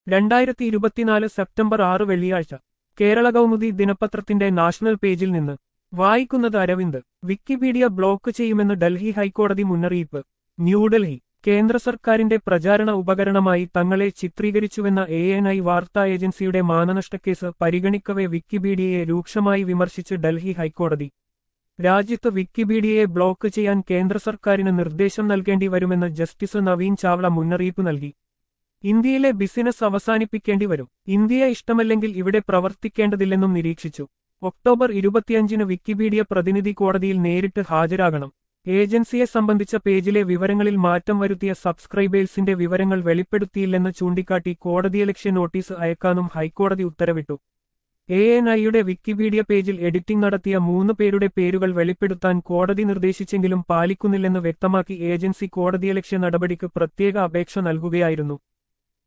രണ്ടായിരത്തി ഇരുപത്തിനാല് സെപ്റ്റംബർ ആറ് വെള്ളിയാഴ്ച കേരള കൗമുദി ദിനപത്രത്തിന്റെ നാഷണൽ പേജിൽ നിന്ന് വായിക്കുന്നത് അരവിന്ദ് വിക്കിപീഡിയ ബ്ലോക്ക് ചെയ്യുമെന്ന് ഡൽഹി ഹൈക്കോടതി മുന്നറിയിപ്പ് ന്യൂഡൽഹി കേന്ദ്ര സർക്കാരിന്റെ പ്രചാരണ ഉപകരണമായി തങ്ങളെ ചിത്രീകരിച്ചുവെന്ന എ എൻ ഐ വാർത്താ ഏജൻസിയുടെ മാനനഷ്ടക്കേസ് പരിഗണിക്കവെ വിക്കിപീഡിയയെ രൂക്ഷമായി വിമർശിച്ച് ഡൽഹി ഹൈക്കോടതി രാജ്യത്ത് വിക്കിപീഡിയയെ ബ്ലോക്ക് ചെയ്യാൻ കേന്ദ്ര സർക്കാരിന് നിർദ്ദേശം നൽകേണ്ടി വരുമെന്ന് ജസ്റ്റിസ് നവീൻ ചാവള മുന്നറിയിപ്പ് നൽകി ഇന്ത്യയിലെ ബിസിനസ് അവസാനിപ്പിക്കേണ്ടി വരും ഇന്ത്യയെ ഇഷ്ടമല്ലെങ്കിൽ ഇവിടെ പ്രവർത്തിക്കേണ്ടതില്ലെന്നും നിരീക്ഷിച്ചു ഒക്ടോബർ ഇരുപത്തിയഞ്ചിന് വിക്കിപീഡിയ പ്രതിനിധി കോടതിയിൽ നേരിട്ട് ഹാജരാകണം ഏജൻസിയെ സംബന്ധിച്ച പേജിലെ വിവരങ്ങളിൽ മാറ്റം വരുത്തിയ സബ്സ്ക്രൈബേഴ്സിന്റെ വിവരങ്ങൾ വെളിപ്പെടുത്തിയില്ലെന്ന് ചൂണ്ടിക്കാട്ടി കോടതിയലക്ഷ്യ നോട്ടീസ് അയക്കാനും ഹൈക്കോടതി ഉത്തരവിട്ടു എ എൻ ഐയുടെ വിക്കിപീഡിയ പേജിൽ എഡിറ്റിംഗ് നടത്തിയ മൂന്ന് പേരുടെ പേരുകൾ വെളിപ്പെടുത്താൻ കോടതി നിർദ്ദേശിച്ചെങ്കിലും പാലിക്കുന്നില്ലെന്ന് വ്യക്തമാക്കി ഏജൻസി കോടതിയലക്ഷ്യ നടപടിക്ക് പ്രത്യേക അപേക്ഷ നൽകുകയായിരുന്നു